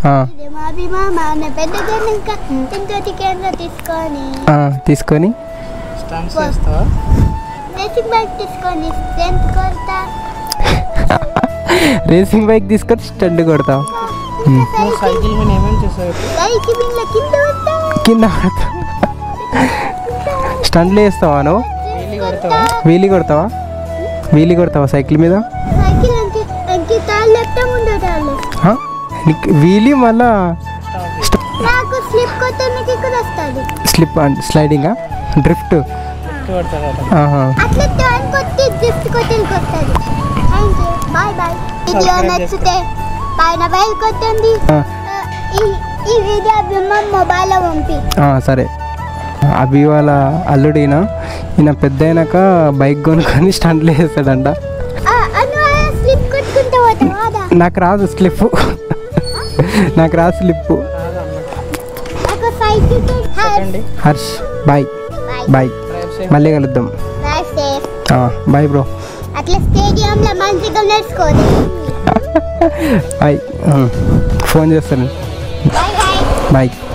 ఆ, ఇది మా అభిమామ అనే పెద్ద గన్ ఇంకా ఇంకోటి కేంద్ర తీసుకొని ఆ, తీసుకొని స్టంట్స్ చేస్తావా రేసింగ్ బైక్ తీసుకొని స్ట్రెంత్ కొడతా రేసింగ్ బైక్ తీసుకొని స్టంట్ కొడతావు నువ్వు సైకిల్ మీద ఏమేమి చేస్తావు సైకిల్ మీద కింద ఉంటా కింద పడతావు స్టంట్లు వేస్తావా నువ్వు వీలి కొడతావా వీలీ కొడతావా వీలీ కొడతావా సైకిల్ మీద సైకిల్ అంకి అంకి తాళ్ళు లెఫ్ట్ ముందు తాళ్ళు ఆ? నీకు వీలీ మళ్ళా నాకు స్లిప్ కొట్టడానికి ఇక్కడ వస్తుంది స్లిప్ అండ్ స్లైడింగా డ్రిఫ్ట్ లిఫ్ట్ కొడతావు ఆహా అట్లా టర్న్ కొట్టి డ్రిఫ్ట్ కొట్టడానికి వస్తుంది thank you bye bye video Subscribe నచ్చితే పైన బయలు కొట్టండి ఆ, ఆ, ఈ ఈ వీడియో అభిమాన్ మొబైల్లో పంపి ఆ, సరే అభి వాళ్ళ అల్లుడినా ఈయన పెద్ద అయినాక బైక్ కొనుక్కొని స్టంట్లు వేస్తాడంట ఆ, అను స్లిప్ కొట్టుకుంటూ పోతావు అదా నాకు రాదు స్లిప్ నాకు రాదు స్లిప్ నాకు సైకిల్ చెప్పండి Harsh bye bye bye drive safe మళ్ళీ కలుద్దాం బాయ్ సేఫ్ బాయ్ బ్రో అట్లా స్టేడియంలో మంచిగా నేర్చుకోదు బాయ్ ఫోన్ చేస్తాను బాయ్ బాయ్ బాయ్